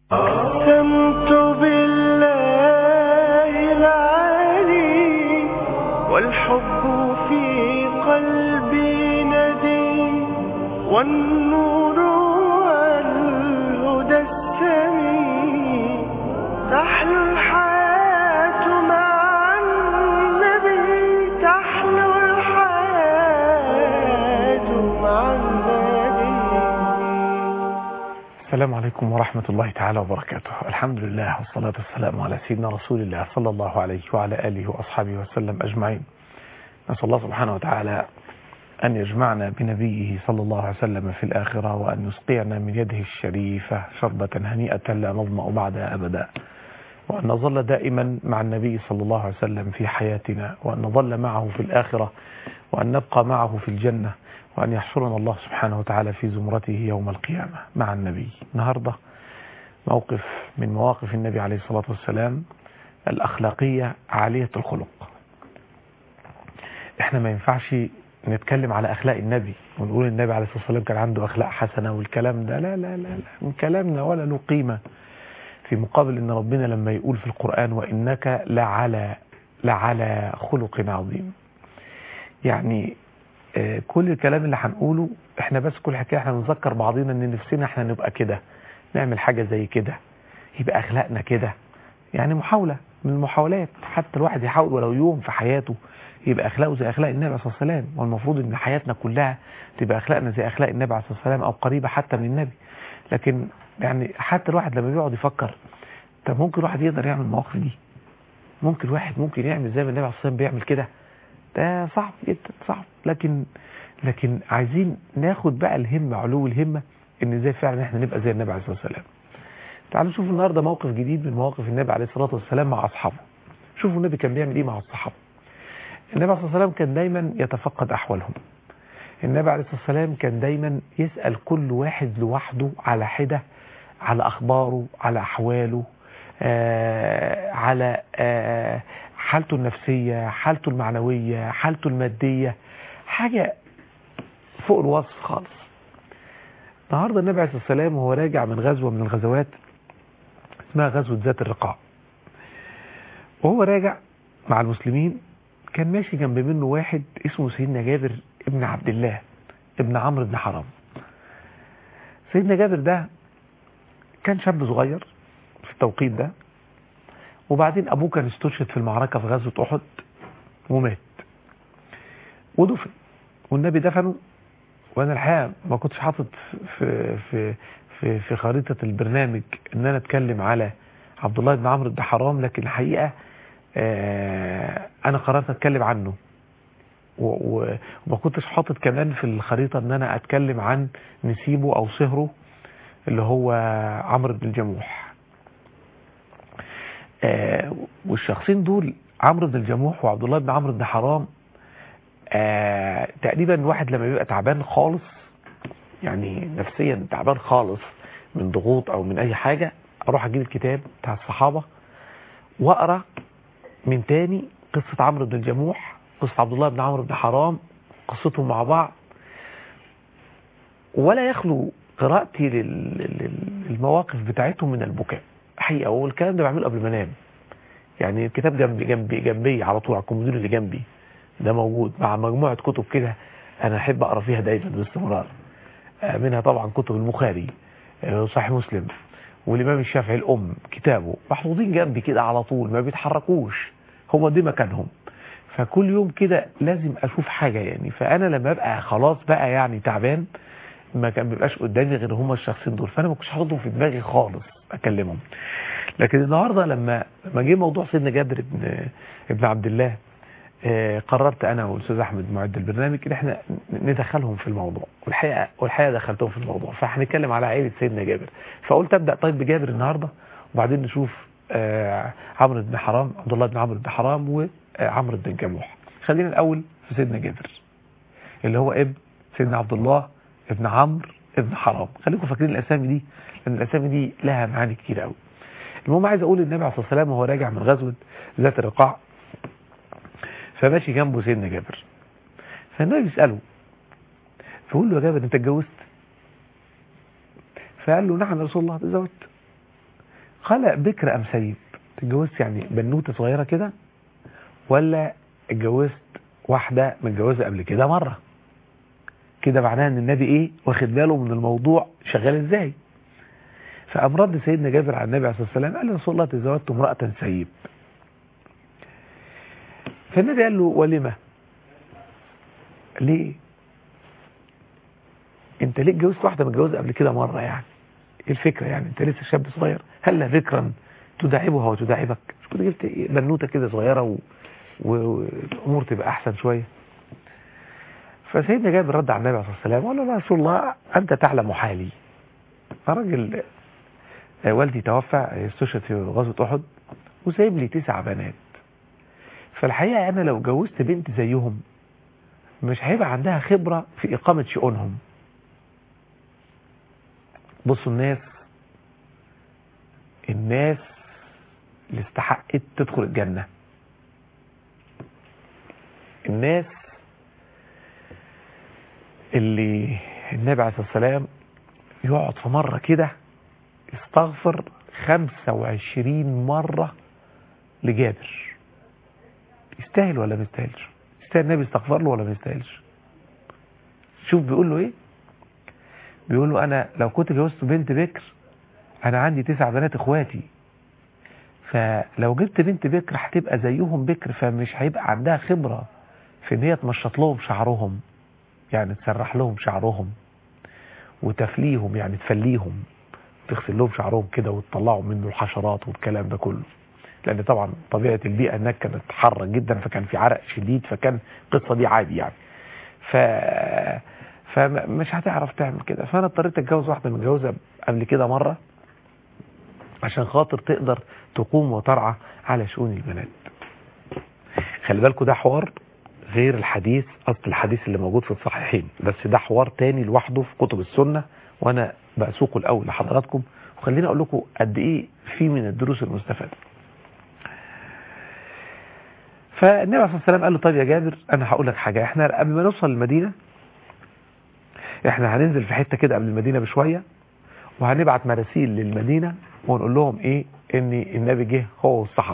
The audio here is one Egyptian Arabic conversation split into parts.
أقسمت بالله العلي والحب في قلبي ندي والنور والهدى السمي تحلو الحياة مع النبي تحلو الحياة مع النبي السلام عليكم ورحمة الله تعالى وبركاته الحمد لله والصلاة والسلام على سيدنا رسول الله صلى الله عليه وعلى آله وأصحابه وسلم أجمعين نسأل الله سبحانه وتعالى أن يجمعنا بنبيه صلى الله عليه وسلم في الآخرة وأن يسقينا من يده الشريفة شربة هنيئة لا نظمأ بعدها أبدا وأن نظل دائما مع النبي صلى الله عليه وسلم في حياتنا وأن نظل معه في الآخرة وأن نبقى معه في الجنة وأن يحشرنا الله سبحانه وتعالى في زمرته يوم القيامة مع النبي النهاردة موقف من مواقف النبي عليه الصلاة والسلام الأخلاقية عالية الخلق احنا ما ينفعش نتكلم على أخلاق النبي ونقول النبي عليه الصلاة والسلام كان عنده أخلاق حسنة والكلام ده لا لا لا, لا. من كلامنا ولا له قيمة في مقابل ان ربنا لما يقول في القرآن وإنك لعلى لعلى خلق عظيم يعني آه، كل الكلام اللي هنقوله احنا بس كل حكايه احنا بنذكر بعضينا ان نفسنا احنا نبقى كده نعمل حاجة زي كده يبقى اخلاقنا كده يعني محاولة من المحاولات حتى الواحد يحاول ولو يوم في حياته يبقى اخلاقه زي اخلاق النبي عليه الصلاه والسلام والمفروض ان حياتنا كلها تبقى اخلاقنا زي اخلاق النبي عليه الصلاه والسلام او قريبه حتى من النبي لكن يعني حتى الواحد لما بيقعد يفكر طب ممكن الواحد يقدر يعمل المواقف دي ممكن الواحد ممكن يعمل زي ما النبي عليه الصلاه والسلام بيعمل كده ده صعب جدا صعب لكن لكن عايزين ناخد بقى الهمة علو الهمة ان ازاي فعلا احنا نبقى زي النبي عليه الصلاة والسلام تعالوا نشوف النهاردة موقف جديد من مواقف النبي عليه الصلاة والسلام مع أصحابه شوفوا النبي كان بيعمل ايه مع الصحابة النبي عليه الصلاة والسلام كان دايما يتفقد أحوالهم النبي عليه الصلاة والسلام كان دايما يسأل كل واحد لوحده على حدة على أخباره على أحواله آه على آه حالته النفسية حالته المعنوية حالته المادية حاجة فوق الوصف خالص النهاردة النبي عليه الصلاة والسلام وهو راجع من غزوة من الغزوات اسمها غزوة ذات الرقاع وهو راجع مع المسلمين كان ماشي جنب منه واحد اسمه سيدنا جابر ابن عبد الله ابن عمرو بن حرام سيدنا جابر ده كان شاب صغير في التوقيت ده وبعدين ابوه كان استشهد في المعركة في غزوة احد ومات ودفن والنبي دفنه وانا الحقيقه ما كنتش حاطط في في في في خريطه البرنامج ان انا اتكلم على عبد الله بن عمرو بن حرام لكن الحقيقه آه انا قررت اتكلم عنه وما كنتش حاطط كمان في الخريطه ان انا اتكلم عن نسيبه او صهره اللي هو عمرو بن الجموح آه والشخصين دول عمرو بن الجموح وعبد الله بن عمرو بن حرام آه تقريبا الواحد لما بيبقى تعبان خالص يعني نفسيا تعبان خالص من ضغوط او من اي حاجة اروح اجيب الكتاب بتاع الصحابة واقرا من تاني قصة عمرو بن الجموح قصة عبد الله بن عمرو بن حرام قصتهم مع بعض ولا يخلو قراءتي للمواقف بتاعتهم من البكاء حقيقة والكلام ده بعمله قبل ما انام يعني الكتاب جنبي جنبي جنبي على طول على الكمبيوتر اللي جنبي ده موجود مع مجموعة كتب كده أنا أحب أقرأ فيها دايما باستمرار منها طبعا كتب البخاري صحيح مسلم والإمام الشافعي الأم كتابه محفوظين جنبي كده على طول ما بيتحركوش هما دي مكانهم فكل يوم كده لازم أشوف حاجة يعني فأنا لما أبقى خلاص بقى يعني تعبان ما كان بيبقاش قدامي غير هما الشخصين دول فأنا ما كنتش حاططهم في دماغي خالص أكلمهم لكن النهاردة لما لما جه موضوع سيدنا جابر ابن ابن عبد الله آه قررت انا والاستاذ احمد معد البرنامج ان احنا ندخلهم في الموضوع والحقيقه والحقيقه دخلتهم في الموضوع فهنتكلم على عائله سيدنا جابر فقلت ابدا طيب بجابر النهارده وبعدين نشوف آه عمرو بن حرام عبد الله بن عمرو بن حرام وعمرو بن جموح خلينا الاول في سيدنا جابر اللي هو ابن سيدنا عبد الله ابن عمرو ابن حرام خليكم فاكرين الاسامي دي لان الاسامي دي لها معاني كتير قوي المهم عايز اقول النبي عليه الصلاه والسلام وهو راجع من غزوه ذات الرقاع فماشي جنبه سيدنا جابر فالنبي بيسأله فقول له يا جابر انت اتجوزت فقال له نعم يا رسول الله تزوجت قال بكر ام سيب اتجوزت يعني بنوته صغيره كده ولا اتجوزت واحده متجوزه قبل كده مره كده معناها ان النبي ايه واخد باله من الموضوع شغال ازاي فقام رد سيدنا جابر على النبي عليه الصلاه والسلام قال له رسول الله تزوجت امراه سيب فالنبي قال له ولما ليه انت ليه اتجوزت واحده متجوزه قبل كده مره يعني ايه الفكره يعني انت لسه شاب صغير هل فكرا تداعبها وتداعبك مش كنت جبت بنوته كده صغيره و... والامور تبقى احسن شويه فسيدنا جابر رد على النبي عليه الصلاه والسلام وقال له يا رسول الله انت تعلم حالي راجل والدي توفى استشهد في غزوه احد وسايب لي تسع بنات فالحقيقه انا لو جوزت بنت زيهم مش هيبقى عندها خبره في اقامه شؤونهم بصوا الناس الناس اللي استحقت تدخل الجنة الناس اللي النبي عليه الصلاة والسلام يقعد في مرة كده يستغفر 25 مرة لجابر يستاهل ولا ما يستاهلش يستاهل النبي يستغفر له ولا ما يستاهلش شوف بيقول له ايه بيقول له انا لو كنت جوزت بنت بكر انا عندي تسع بنات اخواتي فلو جبت بنت بكر هتبقى زيهم بكر فمش هيبقى عندها خبرة في ان هي تمشط لهم شعرهم يعني تسرح لهم شعرهم وتفليهم يعني تفليهم تغسل لهم شعرهم كده وتطلعوا منه الحشرات والكلام ده كله لان طبعا طبيعة البيئة هناك كانت حارة جدا فكان في عرق شديد فكان القصة دي عادي يعني ف فمش هتعرف تعمل كده فانا اضطريت اتجوز واحده متجوزه قبل كده مره عشان خاطر تقدر تقوم وترعى على شؤون البنات خلي بالكم ده حوار غير الحديث اصل الحديث اللي موجود في الصحيحين بس ده حوار تاني لوحده في كتب السنه وانا بسوقه الاول لحضراتكم وخليني اقول لكم قد ايه في من الدروس المستفاده فالنبي عليه الصلاه والسلام قال له طيب يا جابر انا هقول لك حاجه احنا قبل ما نوصل المدينه احنا هننزل في حتة كده قبل المدينة بشوية وهنبعت مراسيل للمدينة ونقول لهم ايه ان النبي جه هو والصحابة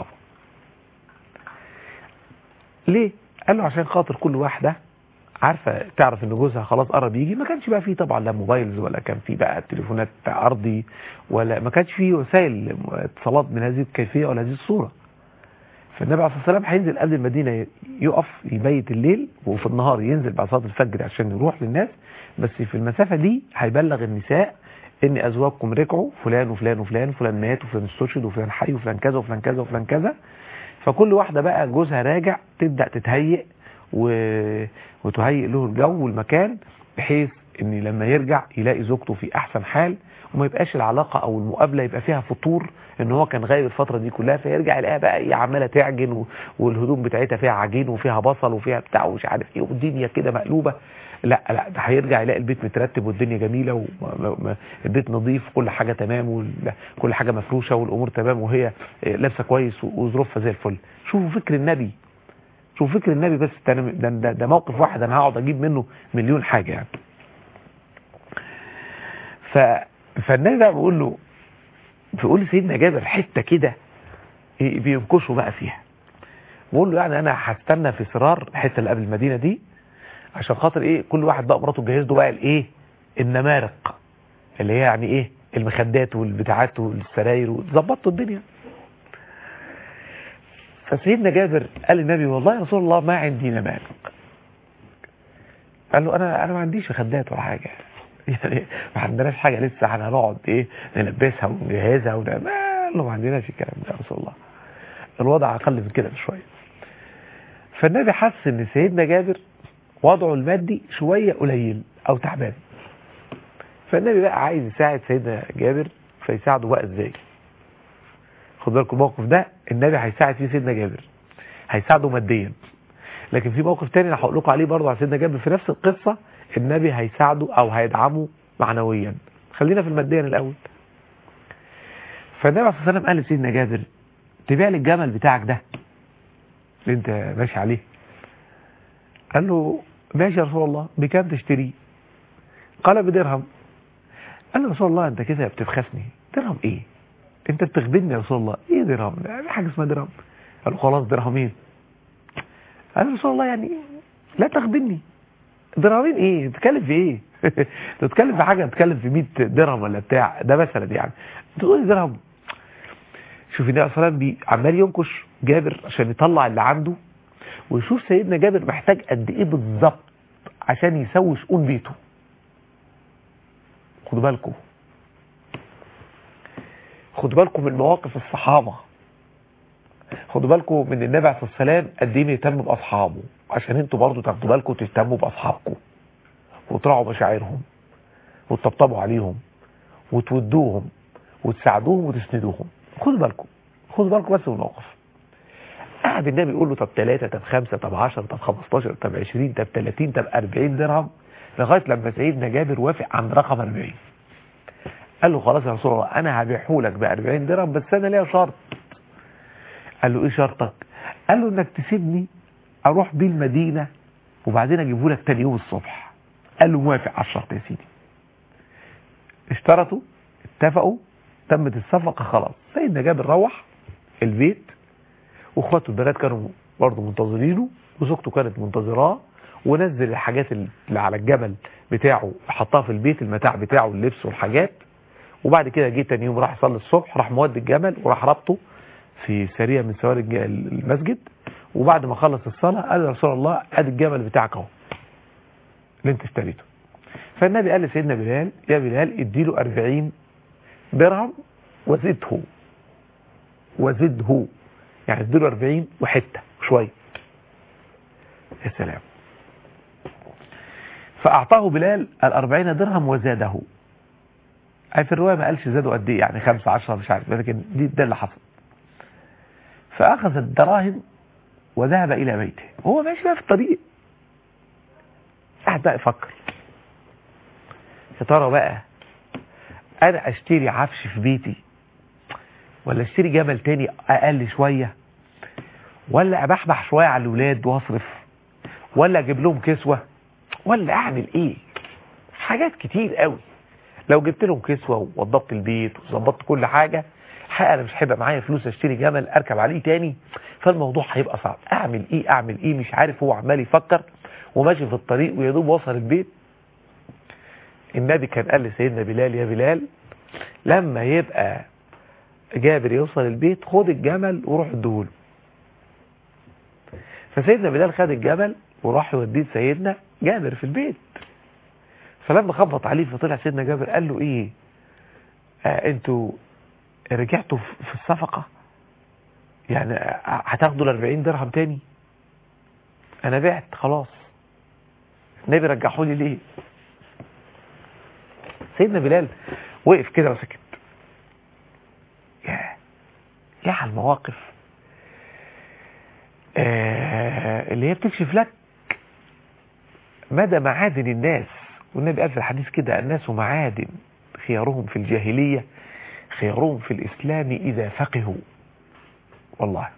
ليه قال له عشان خاطر كل واحدة عارفة تعرف ان جوزها خلاص قرب يجي ما كانش بقى فيه طبعا لا موبايلز ولا كان فيه بقى تليفونات ارضي ولا ما كانش فيه وسائل اتصالات من هذه الكيفية ولا هذه الصورة فالنبي عليه الصلاه والسلام هينزل قبل المدينه يقف يبيت الليل وفي النهار ينزل بعد صلاه الفجر عشان يروح للناس بس في المسافه دي هيبلغ النساء ان ازواجكم رجعوا فلان وفلان وفلان فلان مات وفلان استشهد وفلان حي وفلان كذا وفلان كذا وفلان كذا فكل واحده بقى جوزها راجع تبدا تتهيئ و... وتهيئ له الجو والمكان بحيث ان لما يرجع يلاقي زوجته في احسن حال وما يبقاش العلاقة او المقابلة يبقى فيها فطور ان هو كان غايب الفترة دي كلها فيرجع يلاقيها بقى ايه عمالة تعجن و... والهدوم بتاعتها فيها عجين وفيها بصل وفيها بتاع ومش عارف ايه والدنيا كده مقلوبة لا لا ده هيرجع يلاقي البيت مترتب والدنيا جميلة والبيت نظيف كل حاجة تمام وكل حاجة مفروشة والامور تمام وهي لابسة كويس وظروفها زي الفل شوفوا فكر النبي شوفوا فكر النبي بس ده, ده, ده موقف واحد انا هقعد اجيب منه مليون حاجة يعني ف فالنبي بقى بيقول له بيقول لسيدنا جابر حته كده بينكشوا بقى فيها بيقول له يعني انا هستنى في سرار الحته اللي قبل المدينه دي عشان خاطر ايه كل واحد بقى مراته تجهز له بقى الايه النمارق اللي هي يعني ايه المخدات والبتاعات والسراير وظبطوا الدنيا فسيدنا جابر قال للنبي والله يا رسول الله ما عندي نمارق قال له انا انا ما عنديش مخدات ولا حاجه يعني ما عندناش حاجة لسه هنقعد ايه نلبسها ونجهزها ون... ما ما عندناش الكلام ده يا رسول الله الوضع اقل من كده بشوية فالنبي حس ان سيدنا جابر وضعه المادي شوية قليل او تعبان فالنبي بقى عايز يساعد سيدنا جابر فيساعده بقى ازاي خد بالكم الموقف ده النبي هيساعد فيه سيدنا جابر هيساعده ماديا لكن في موقف تاني انا هقول لكم عليه برضه على سيدنا جابر في نفس القصه النبي هيساعده او هيدعمه معنويا خلينا في الماديا الاول فالنبي عليه الصلاه والسلام قال لسيدنا جابر تبيع لي الجمل بتاعك ده اللي انت ماشي عليه قال له ماشي يا رسول الله بكام تشتريه قال بدرهم قال له رسول الله انت كده بتبخسني درهم ايه انت بتخبرني يا رسول الله ايه درهم في حاجه اسمها درهم قال له خلاص درهمين قال له رسول الله يعني لا تخبرني درهمين ايه بتتكلم في ايه تتكلم في حاجه بتتكلم في 100 درهم ولا بتاع ده مثلا يعني تقول لي درهم شوف النبي صلى الله عليه وسلم عمال ينكش جابر عشان يطلع اللي عنده ويشوف سيدنا جابر محتاج قد ايه بالظبط عشان يسوي شؤون بيته خدوا بالكم خدوا بالكم من مواقف الصحابة خدوا بالكم من النبي عليه الصلاة والسلام قد ايه بيهتم بأصحابه عشان انتوا برضو تاخدوا بالكم وتهتموا بأصحابكم وتراعوا مشاعرهم وتطبطبوا عليهم وتودوهم وتساعدوهم وتسندوهم خدوا بالكم خدوا بالكم بس من الموقف قعد النبي يقول له طب 3 طب 5 طب 10 طب 15 طب 20 طب 30 طب 40 درهم لغايه لما سيدنا جابر وافق عند رقم 40 قال له خلاص يا رسول الله انا هبيعه لك ب 40 درهم بس انا ليا شرط قال له ايه شرطك قال له انك تسيبني اروح بيه المدينه وبعدين اجيبه لك تاني يوم الصبح قال له موافق على الشرط يا سيدي اشترطوا اتفقوا تمت الصفقه خلاص سيدنا جابر روح البيت واخواته البنات كانوا برضه منتظرينه وزوجته كانت منتظراه ونزل الحاجات اللي على الجمل بتاعه حطها في البيت المتاع بتاعه اللبس والحاجات وبعد كده جه تاني يوم راح يصلي الصبح راح مودي الجمل وراح ربطه في سريه من سواري الج- المسجد وبعد ما خلص الصلاه قال يا رسول الله ادي الجمل بتاعك اهو اللي انت اشتريته فالنبي قال لسيدنا بلال يا بلال اديله 40 درهم وزده وزده يعني اديله 40 وحته شويه يا سلام فأعطاه بلال الأربعين درهم وزاده أي في الرواية ما قالش زادوا قد إيه يعني خمسة عشرة مش عارف لكن دي ده اللي حصل فأخذ الدراهم وذهب إلى بيته هو ماشي بقى في الطريق قاعد بقى يفكر يا ترى بقى أنا أشتري عفش في بيتي ولا أشتري جمل تاني أقل شوية ولا أبحبح شوية على الولاد وأصرف ولا أجيب لهم كسوة ولا أعمل إيه حاجات كتير قوي لو جبت لهم كسوة ووضبت البيت وظبطت كل حاجة حقيقة أنا مش هيبقى معايا فلوس أشتري جمل أركب عليه تاني فالموضوع هيبقى صعب أعمل إيه أعمل إيه مش عارف هو عمال يفكر وماشي في الطريق ويا دوب وصل البيت النبي كان قال لسيدنا بلال يا بلال لما يبقى جابر يوصل البيت خد الجمل وروح اديهوله فسيدنا بلال خد الجمل وراح يوديه سيدنا جابر في البيت فلما خبط عليه فطلع سيدنا جابر قال له ايه آه انتوا رجعتوا في في الصفقة يعني آه، هتاخدوا ال 40 درهم تاني انا بعت خلاص النبي رجعوا لي ليه سيدنا بلال وقف كده وسكت يا يا على المواقف آه اللي هي بتكشف لك مدى معادن الناس والنبي قال في الحديث كده الناس معادن خيارهم في الجاهلية خيارهم في الإسلام إذا فقهوا والله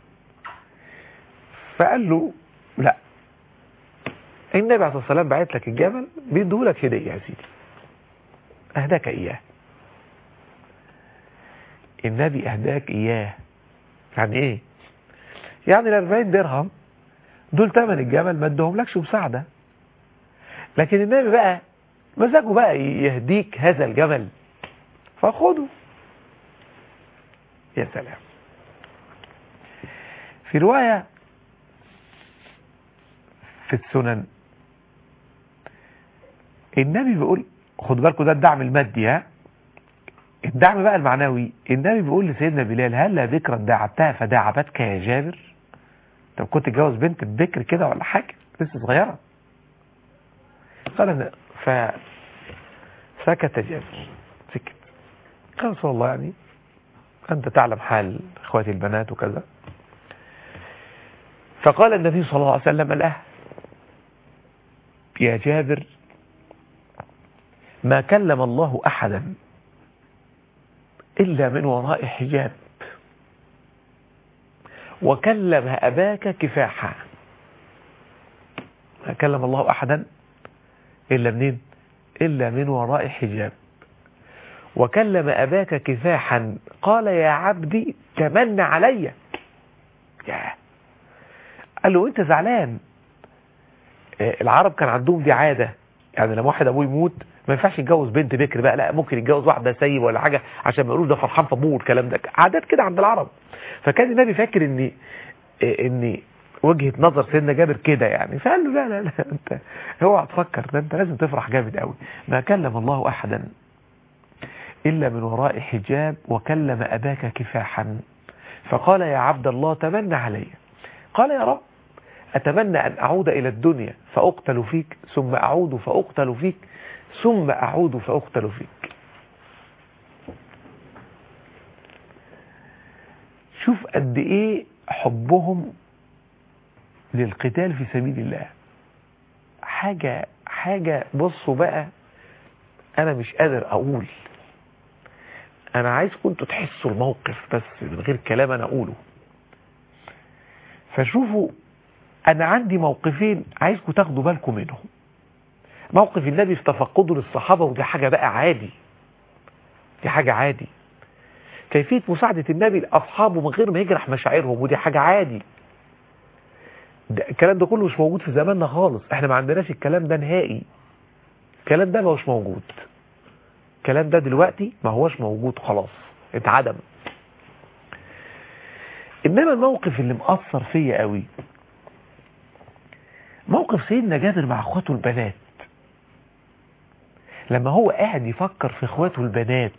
فقال له لا النبي عليه الصلاة والسلام بعت لك الجمل بيديهولك هدية يا سيدي أهداك إياه النبي أهداك إياه يعني إيه يعني ال 40 درهم دول تمن الجمل ما ادهملكش مساعدة لكن النبي بقى مزاجه بقى يهديك هذا الجمل فخده يا سلام في رواية في السنن النبي بيقول خد بالكم ده الدعم المادي ها الدعم بقى المعنوي النبي بيقول لسيدنا بلال هل ذكرا دعبتها فدعبتك يا جابر طب كنت اتجوز بنت بكر كده ولا حاجه لسه صغيره قال ف سكت جابر سكت قال رسول الله يعني أنت تعلم حال إخواتي البنات وكذا فقال النبي صلى الله عليه وسلم له يا جابر ما كلم الله أحدا إلا من وراء حجاب وكلم أباك كفاحا ما كلم الله أحدا إلا منين إلا من وراء حجاب وكلم أباك كفاحا قال يا عبدي تمن علي يا قال له انت زعلان آه، العرب كان عندهم دي عادة يعني لما واحد ابوه يموت ما ينفعش يتجوز بنت بكر بقى لا ممكن يتجوز واحده سيب ولا حاجه عشان ما يقولوش ده فرحان في ابوه والكلام ده عادات كده عند العرب فكان النبي فاكر ان ان وجهه نظر سيدنا جابر كده يعني فقال له لا لا لا انت اوعى تفكر ده انت لازم تفرح جامد قوي ما كلم الله احدا الا من وراء حجاب وكلم اباك كفاحا فقال يا عبد الله تمنى علي قال يا رب أتمنى أن أعود إلى الدنيا فأقتل فيك ثم أعود فأقتل فيك ثم أعود فأقتل فيك شوف قد إيه حبهم للقتال في سبيل الله حاجة حاجة بصوا بقى أنا مش قادر أقول أنا عايز كنتوا تحسوا الموقف بس من غير كلام أنا أقوله فشوفوا أنا عندي موقفين عايزكم تاخدوا بالكم منهم موقف النبي في تفقده للصحابة ودي حاجة بقى عادي دي حاجة عادي كيفية مساعدة النبي لأصحابه من غير ما يجرح مشاعرهم ودي حاجة عادي ده الكلام ده كله مش موجود في زماننا خالص احنا ما عندناش الكلام ده نهائي الكلام ده ما هوش موجود الكلام ده دلوقتي ما هوش موجود خلاص اتعدم انما الموقف اللي مأثر فيا قوي موقف سيدنا جابر مع اخواته البنات لما هو قاعد يفكر في اخواته البنات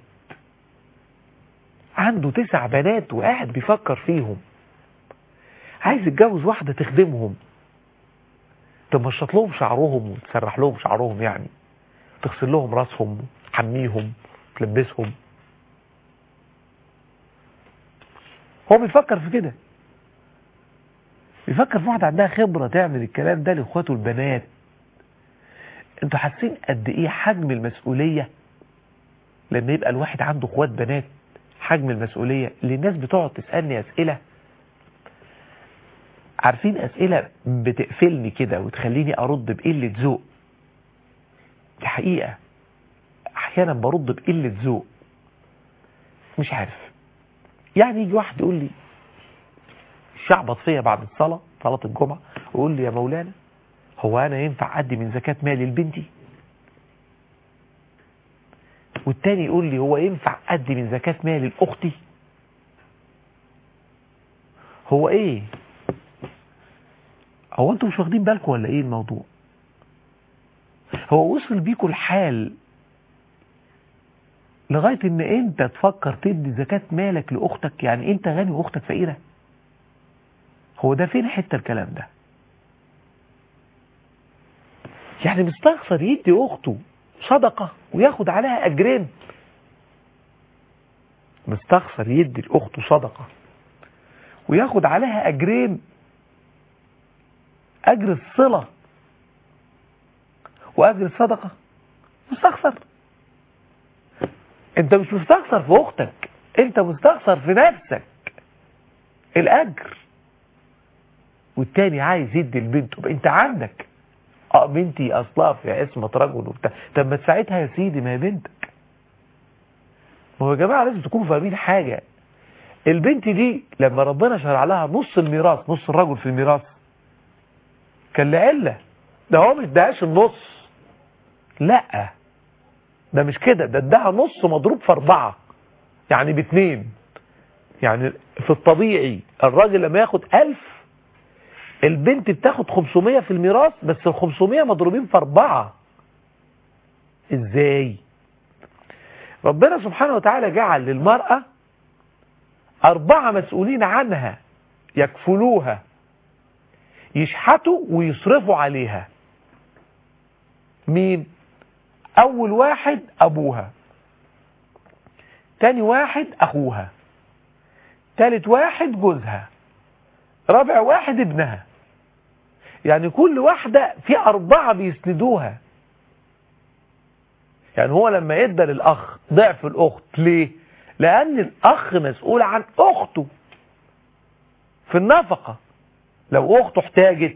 عنده تسع بنات وقاعد بيفكر فيهم عايز يتجوز واحدة تخدمهم تمشط لهم شعرهم وتسرح لهم شعرهم يعني تغسل لهم راسهم تحميهم تلبسهم هو بيفكر في كده بيفكر في واحدة عندها خبرة تعمل الكلام ده لاخواته البنات انتوا حاسين قد ايه حجم المسؤولية لما يبقى الواحد عنده اخوات بنات حجم المسؤولية اللي الناس بتقعد تسألني اسئلة عارفين اسئلة بتقفلني كده وتخليني ارد بقلة ذوق دي حقيقة احيانا برد بقلة ذوق مش عارف يعني يجي واحد يقول لي شعبط فيا بعد الصلاة صلاة الجمعة ويقول لي يا مولانا هو انا ينفع ادي من زكاة مالي لبنتي والتاني يقول لي هو ينفع ادي من زكاة مالي لاختي هو ايه هو انتوا مش واخدين بالكم ولا ايه الموضوع هو وصل بيكم الحال لغاية ان انت تفكر تدي زكاة مالك لاختك يعني انت غني واختك فقيرة هو ده فين حتة الكلام ده يعني مستخسر يدي اخته صدقة وياخد عليها اجرين مستخسر يدي لاخته صدقة وياخد عليها اجرين اجر الصلة واجر الصدقة مستخسر انت مش مستخسر في اختك انت مستخسر في نفسك الاجر والتاني عايز يدي لبنته انت عندك اه بنتي اصلها في عصمة رجل وبتاع طب ما تساعدها يا سيدي ما هي بنتك ما هو يا جماعة لازم تكونوا فاهمين حاجة البنت دي لما ربنا شرع لها نص الميراث نص الرجل في الميراث كان لعلة ده هو مش اداهاش النص لا ده مش كده ده اداها نص مضروب في اربعة يعني باتنين يعني في الطبيعي الراجل لما ياخد الف البنت بتاخد 500 في الميراث بس ال 500 مضروبين في اربعة ازاي ربنا سبحانه وتعالى جعل للمرأة اربعة مسؤولين عنها يكفلوها يشحتوا ويصرفوا عليها مين اول واحد ابوها تاني واحد اخوها تالت واحد جوزها رابع واحد ابنها يعني كل واحدة في اربعة بيسندوها يعني هو لما يدى للاخ ضعف الاخت ليه لان الاخ مسؤول عن اخته في النفقة لو اخته احتاجت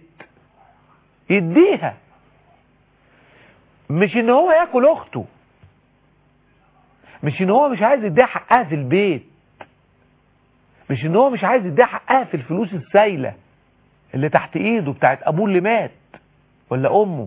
يديها مش ان هو ياكل اخته مش ان هو مش عايز يديها حقها في البيت مش ان هو مش عايز يديها حقها في الفلوس السايله اللي تحت ايده بتاعت ابوه اللي مات ولا امه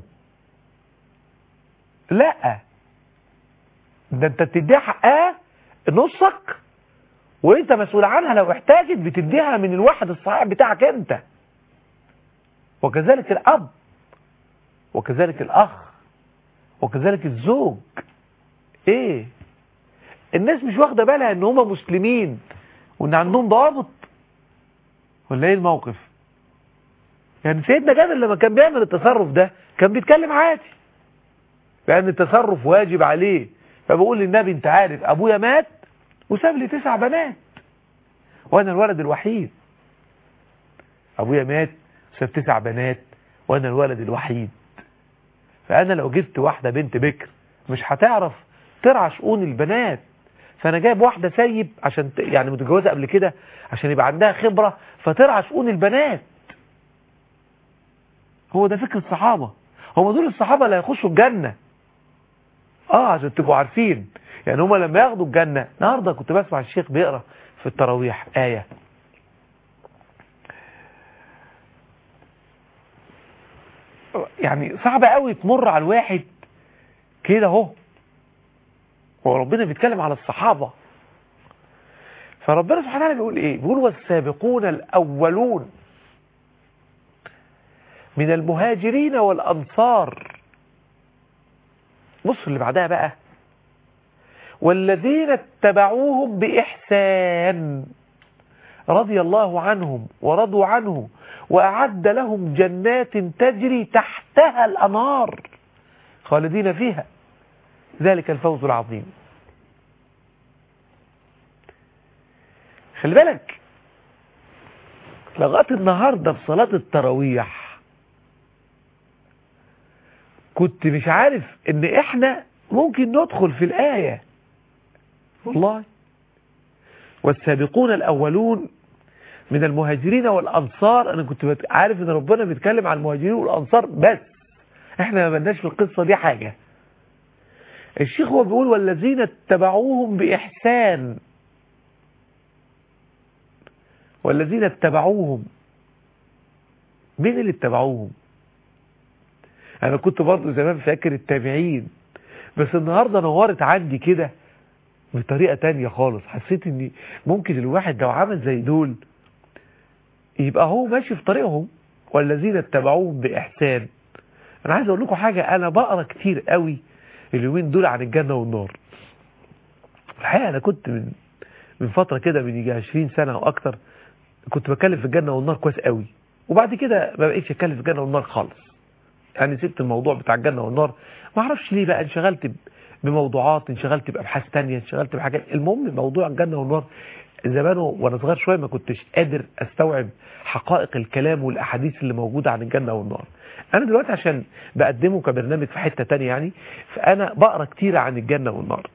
لا ده انت بتديها حقها نصك وانت مسؤول عنها لو احتاجت بتديها من الواحد الصحيح بتاعك انت وكذلك الاب وكذلك الاخ وكذلك الزوج ايه الناس مش واخده بالها ان هم مسلمين وان عندهم ضوابط ولا ايه الموقف يعني سيدنا جابر لما كان بيعمل التصرف ده كان بيتكلم عادي لان التصرف واجب عليه فبقول للنبي انت عارف ابويا مات وساب لي تسع بنات وانا الولد الوحيد ابويا مات وساب تسع بنات وانا الولد الوحيد فانا لو جبت واحده بنت بكر مش هتعرف ترعى شؤون البنات فانا جايب واحده سيب عشان ت... يعني متجوزه قبل كده عشان يبقى عندها خبره فترعى شؤون البنات هو ده فكر الصحابه هم دول الصحابه اللي هيخشوا الجنه اه عشان تبقوا عارفين يعني هم لما ياخدوا الجنه النهارده كنت بسمع الشيخ بيقرا في التراويح ايه يعني صعب قوي تمر على الواحد كده اهو هو ربنا بيتكلم على الصحابة فربنا سبحانه وتعالى بيقول ايه بيقول والسابقون الاولون من المهاجرين والانصار بص اللي بعدها بقى والذين اتبعوهم بإحسان رضي الله عنهم ورضوا عنه وأعد لهم جنات تجري تحتها الأنهار خالدين فيها ذلك الفوز العظيم خلي بالك لغايه النهارده في صلاه التراويح كنت مش عارف ان احنا ممكن ندخل في الايه والله والسابقون الاولون من المهاجرين والانصار انا كنت عارف ان ربنا بيتكلم عن المهاجرين والانصار بس احنا ما بلناش في القصه دي حاجه الشيخ هو بيقول والذين اتبعوهم بإحسان والذين اتبعوهم مين اللي اتبعوهم انا كنت برضه زمان فاكر التابعين بس النهاردة نورت عندي كده بطريقة تانية خالص حسيت ان ممكن الواحد لو عمل زي دول يبقى هو ماشي في طريقهم والذين اتبعوهم بإحسان انا عايز اقول لكم حاجة انا بقرا كتير قوي اليومين دول عن الجنة والنار الحقيقة أنا كنت من من فترة كده من يجي 20 سنة أو أكتر كنت بتكلم في الجنة والنار كويس قوي وبعد كده ما بقيتش أتكلم في الجنة والنار خالص يعني سبت الموضوع بتاع الجنة والنار ما أعرفش ليه بقى انشغلت بموضوعات انشغلت بأبحاث تانية انشغلت بحاجات المهم موضوع الجنة والنار زمان وانا صغير شويه ما كنتش قادر استوعب حقائق الكلام والاحاديث اللي موجوده عن الجنه والنار انا دلوقتي عشان بقدمه كبرنامج في حته تانية يعني فانا بقرا كتير عن الجنه والنار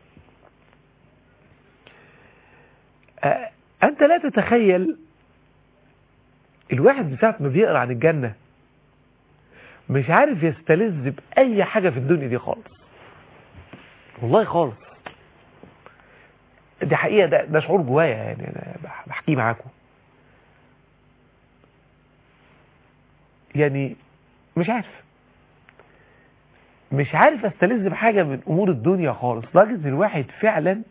أه انت لا تتخيل الواحد بساعة ما بيقرا عن الجنه مش عارف يستلذ باي حاجه في الدنيا دي خالص والله خالص دي حقيقة ده, ده شعور جوايا يعني أنا بحكيه معاكم يعني مش عارف مش عارف استلذ بحاجة من أمور الدنيا خالص لدرجة الواحد فعلا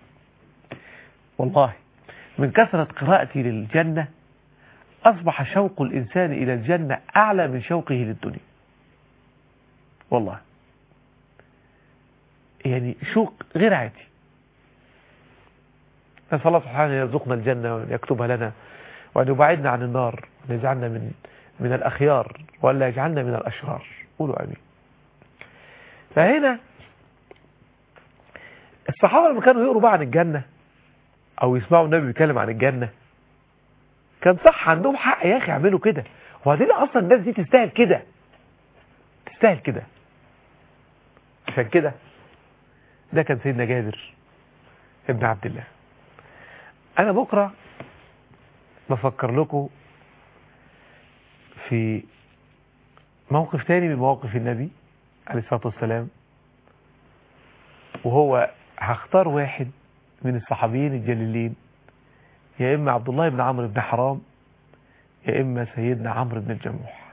والله من كثرة قراءتي للجنة أصبح شوق الإنسان إلى الجنة أعلى من شوقه للدنيا والله يعني شوق غير عادي نسأل الله سبحانه يرزقنا الجنة وأن يكتبها لنا وأن يبعدنا عن النار وأن يجعلنا من من الأخيار وألا يجعلنا من الأشرار قولوا أمين فهنا الصحابة لما كانوا يقروا بقى عن الجنة أو يسمعوا النبي بيتكلم عن الجنة كان صح عندهم حق يا أخي يعملوا كده وبعدين أصلا الناس دي تستاهل كده تستاهل كده عشان كده ده كان سيدنا جابر ابن عبد الله انا بكرة بفكر لكم في موقف تاني من مواقف النبي عليه الصلاة والسلام وهو هختار واحد من الصحابيين الجليلين يا إما عبد الله بن عمرو بن حرام يا إما سيدنا عمرو بن الجموح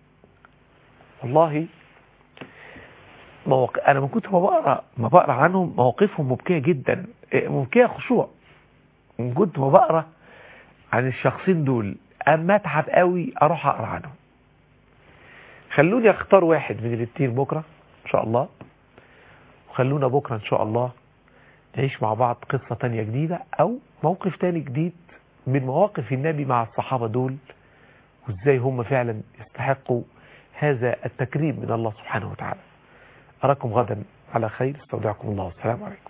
والله مواق... أنا من كنت ما بقرأ ما بقرأ عنهم مواقفهم مبكية جدا إيه، مبكية خشوع من كنت ما بقرأ عن الشخصين دول أما أتعب قوي أروح أقرأ عنهم خلوني أختار واحد من الاثنين بكرة إن شاء الله وخلونا بكرة إن شاء الله نعيش مع بعض قصة تانية جديدة أو موقف تاني جديد من مواقف النبي مع الصحابة دول وإزاي هم فعلا يستحقوا هذا التكريم من الله سبحانه وتعالى أراكم غدا على خير استودعكم الله والسلام عليكم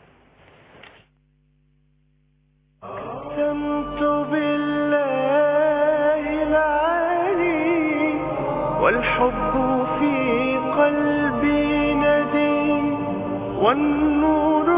أقسمت بالله العلي والحب في قلبي ندي والنور